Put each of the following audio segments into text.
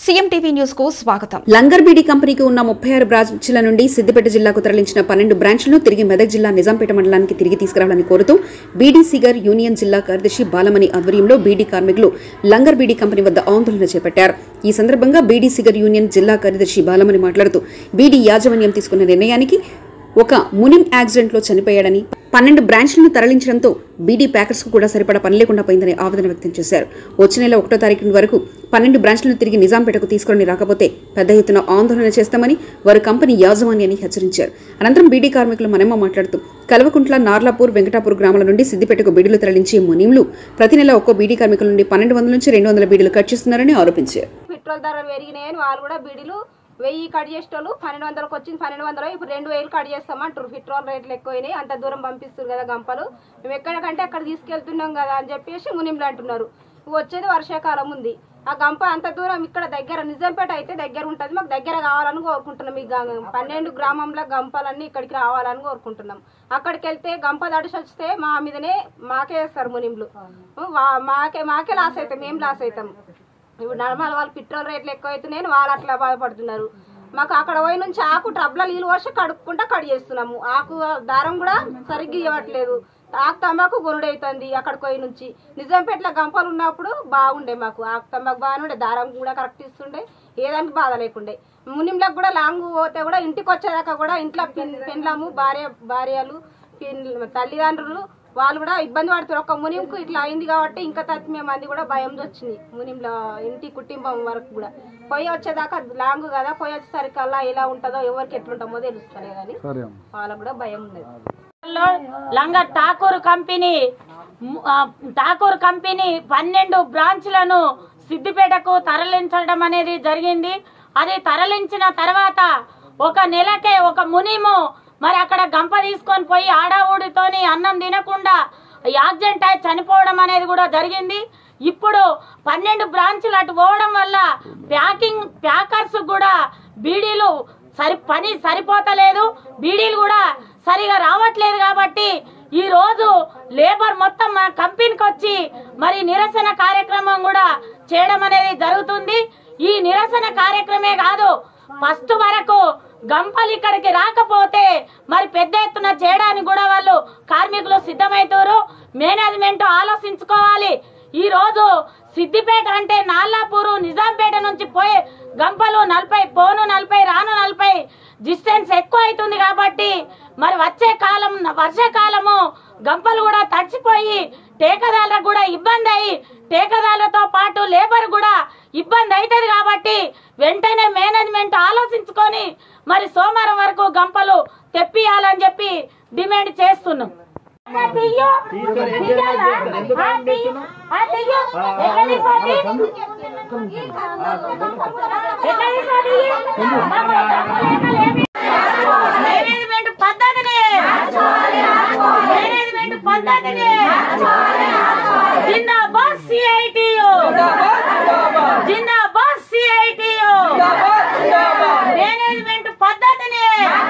CM TV news కు స్వాగతం లంగర్ బీడీ కంపెనీకి ఉన్న ముప్పై ఆరు బ్రాంచ్ల నుండి సిద్దిపేట జిల్లాకు తరలించిన పన్నెండు బ్రాంచ్లను తిరిగి మెదక్ జిల్లా నిజాంపేట మండలానికి తిరిగి తీసుకురావాలని కోరుతూ బీడీ సిగర్ యూనియన్ జిల్లా కార్యదర్శి బాలమణి ఆధ్వర్యంలో బీడీ కార్మికులు లంగర్ బీడీ కంపెనీ వద్ద ఆందోళన చేపట్టారు ఈ సందర్భంగా బీడీ సిగర్ యూనియన్ జిల్లా కార్యదర్శి బాలమణి మాట్లాడుతూ బీడీ యాజమాన్యం తీసుకున్న నిర్ణయానికి ఒక మునిం యాక్సిడెంట్లో చనిపోయాడని పన్నెండు బ్రాంచ్లను తరలించడంతో బీడీ ప్యాకర్స్ కు కూడా సరిపడా పని లేకుండా పోయిందని ఆవేదన వ్యక్తం చేశారు వచ్చే నెల ఒకటో తారీఖు వరకు పన్నెండు బ్రాంచ్లను తిరిగి నిజాంపేటకు తీసుకుని రాకపోతే పెద్ద ఎత్తున ఆందోళన చేస్తామని వారు కంపెనీ యాజమాన్యాన్ని హెచ్చరించారు అనంతరం బీడీ కార్మికులు మనమ్మ మాట్లాడుతూ కల్వకుంట్ల నార్లాపూర్ వెంకటాపూర్ గ్రామాల నుండి సిద్దిపేటకు బీడీలు తరలించే మునీంలు ప్రతి నెల ఒక్కో బీడీ కార్మికుల నుండి పన్నెండు వందల నుంచి రెండు వందల బీడీలు కట్ చేస్తున్నారని ఆరోపించారు పెట్రోల్ ధరలు పెరిగినాయని వాళ్ళు కూడా బీడీలు వెయ్యి కట్ చేసేటోళ్ళు పన్నెండు వందలకు వచ్చింది పన్నెండు వందలు ఇప్పుడు రెండు వేలు కట్ చేస్తామంటారు పెట్రోల్ రేట్లు ఎక్కువైనాయి అంత దూరం పంపిస్తారు కదా గంపలు మేము ఎక్కడికంటే అక్కడ తీసుకెళ్తున్నాం కదా అని చెప్పేసి మునింలు అంటున్నారు వచ్చేది వర్షాకాలం ఉంది ఆ గంప అంత దూరం ఇక్కడ దగ్గర నిజంపేట అయితే దగ్గర ఉంటుంది మాకు దగ్గర కావాలని కోరుకుంటున్నాం ఈ గం- పన్నెండు గ్రామంలో గంపలన్నీ ఇక్కడికి రావాలని కోరుకుంటున్నాం అక్కడికి వెళ్తే గంప దడిసి వస్తే మా మీదనే మాకే వేస్తారు మునింలు వా- మాకే మాకే లాస్ అవుతాం మేము లాస్ అవుతాం ఇప్పుడు నడమాల వాళ్ళు పెట్రోల్ రేట్లు ఎక్కువ అవుతున్నాయని వాళ్ళు అట్లా బాధపడుతున్నారు మాకు అక్కడ పోయి నుంచి ఆకు ట్రబ్ల నీళ్ళు పోసి కడుక్కుంటా కట్ చేస్తున్నాము ఆకు దారం కూడా సరిగ్గా ఇవ్వట్లేదు ఆకు తంబాకు కొనుడైతుంది అక్కడికి పోయి నుంచి నిజాంపేటలో గంపలు ఉన్నప్పుడు బాగుండే మాకు ఆకు తంబాకు బాగానే ఉండే దారం కూడా కరెక్ట్ ఇస్తుండే ఏదానికి బాధ లేకుండే మునింలకు కూడా లాంగ్ పోతే కూడా ఇంటికి వచ్చేదాకా కూడా ఇంట్లో పెన్ పెన్లము భార్య భార్యలు పెన్ తల్లిదండ్రులు వాళ్ళు కూడా ఇబ్బంది పడుతారు ఒక మునింకు ఇట్లా అయింది కాబట్టి ఇంకా తత్మే మంది కూడా భయం వచ్చింది మునింలో ఇంటి కుటుంబం వరకు కూడా పోయి వచ్చేదాకా లాంగ్ కదా పోయి వచ్చేసరికల్లా ఎలా ఉంటుందో ఎవరికి ఎట్లుంటామో తెలుస్తలే కానీ వాళ్ళకు కూడా భయం ఉన్నది లో లంగర్ ఠాకూర్ కంపెనీ ము- ఆ, ఠాకూర్ కంపెనీ పన్నెండు బ్రాంచ్లను సిద్దిపేటకు తరలించడం అనేది జరిగింది అది తరలించిన తర్వాత ఒక నెలకే ఒక మునిము మరి అక్కడ గంప తీసుకొని పోయి ఆడావుడితోని అన్నం తినకుండా యాక్సిడెంట్ అయి చనిపోవడం అనేది కూడా జరిగింది ఇప్పుడు పన్నెండు బ్రాంచ్లు అటు పోవడం వల్ల ప్యాకింగ్ ప్యాకర్స్ కూడా బీడీలు సరి పని సరిపోతలేదు బీడీలు కూడా సరిగా రావట్లేదు కాబట్టి ఈ రోజు లేబర్ మొత్తం మన కంపెనీకి వచ్చి మరి నిరసన కార్యక్రమం కూడా చేయడం అనేది జరుగుతుంది ఈ నిరసన కార్యక్రమే కాదు ఫస్ట్ వరకు గంపలు ఇక్కడికి రాకపోతే మరి పెద్ద ఎత్తున చేయడానికి కూడా వాళ్ళు కార్మికులు సిద్ధమవుతారు మేనేజ్మెంట్ ఆలోచించుకోవాలి ఈ రోజు సిద్దిపేట అంటే నాల్లాపూరు నిజాంపేట నుంచి పోయే గంపలు నలభై పోను నలభై రాను నలభై డిస్టెన్స్ ఎక్కువ అవుతుంది కాబట్టి మరి వచ్చే కాలం వర్షాకాలము గంపలు కూడా తడిచిపోయి టేకదారులకు కూడా ఇబ్బంది అయ్యి టేకదారులతో పాటు లేబర్ కూడా ఇబ్బంది అవుతుంది కాబట్టి వెంటనే మేనేజ్మెంట్ ఆలోచించుకొని మరి సోమవారం వరకు గంపలు తెప్పియాలని చెప్పి డిమాండ్ చేస్తున్నాం ఆ తీయు. తీయాలా? ఆ తీయు. ఆ తీయు. ఎక్కడ తీసుకోండి? ఎక్కడ తీసుకోండి? మేనేజ్మెంట్ పద్ధతిని మేనేజ్మెంట్ పద్ధతిని జిందాబాద్ సిఐటియు జిందాబాద్ సిఐటియు మేనేజ్మెంట్ పద్ధతిని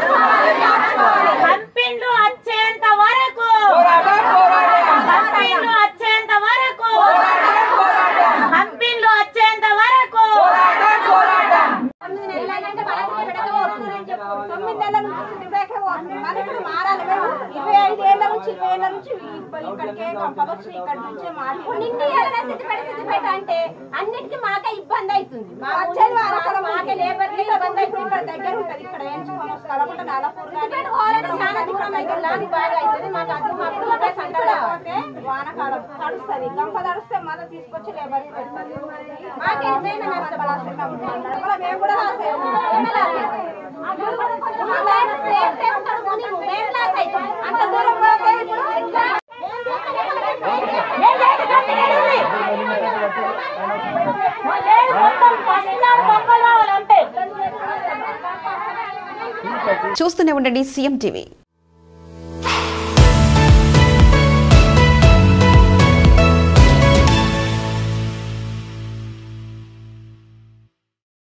కంపెనీలు వచ్చేంత వరకు కంపెనీలు వచ్చేంత వరకు కంపెనీలు వచ్చేంత వరకు తొమ్మిది నెలలు అయినంటే మనకి ఇక్కడికే పోతుంది. తొమ్మిది నెలల నుంచి సిద్దిపేటకే పోతుంది. మరి ఇప్పుడు మారాలి మేము. ఇరవై ఐదు ఏళ్ల నుంచి ఇరవై ఏళ్ల నుంచి ఇప్ప- ఇక్కడికే కంపలు వచ్చి ఇక్కడ నుంచే మారి నిన్ను ఏదైనా సిద్దిపేట సిద్దిపేట అంటే అన్నిటికీ మాకే ఇబ్బంది అవుతుంది మా వచ్చేది వారాకాలం మాకే లేబర్ కి ఇబ్బంది అవుతుంది. ఇక్కడ దగ్గర ఉంటది ఇక్కడ ఎంచుకొని వస్తారు కలపట నాలపూర్ కానీ సిద్దిపేట పోవాలంటే చాలా దూరం అవుతుంది లాంటి బాగా అవుతుంది మాకు అది మాకు ఒకటే సంకట పోతే వానకాలం తడుస్తుంది గంప తడిస్తే మళ్ళీ తీసుకొచ్చి లేబర్ కి పెడతారు మాకే ఎంతైనా నష్టం. నడపల మేము కూడా రాసేది ఆయన సేఫ్టీ ఉంటాడు మునిము. మేము లాస్ అవుతాం. అంత దూరం పోతే ఇప్పుడు ఎట్లా? ఏం లేదు, కంపెనీ ఉంది. లేదు, మొత్తం ఫస్ట్ నాడు పంపలు రావాలి అంతే చూస్తూనే ఉండండి సీఎం టీవీ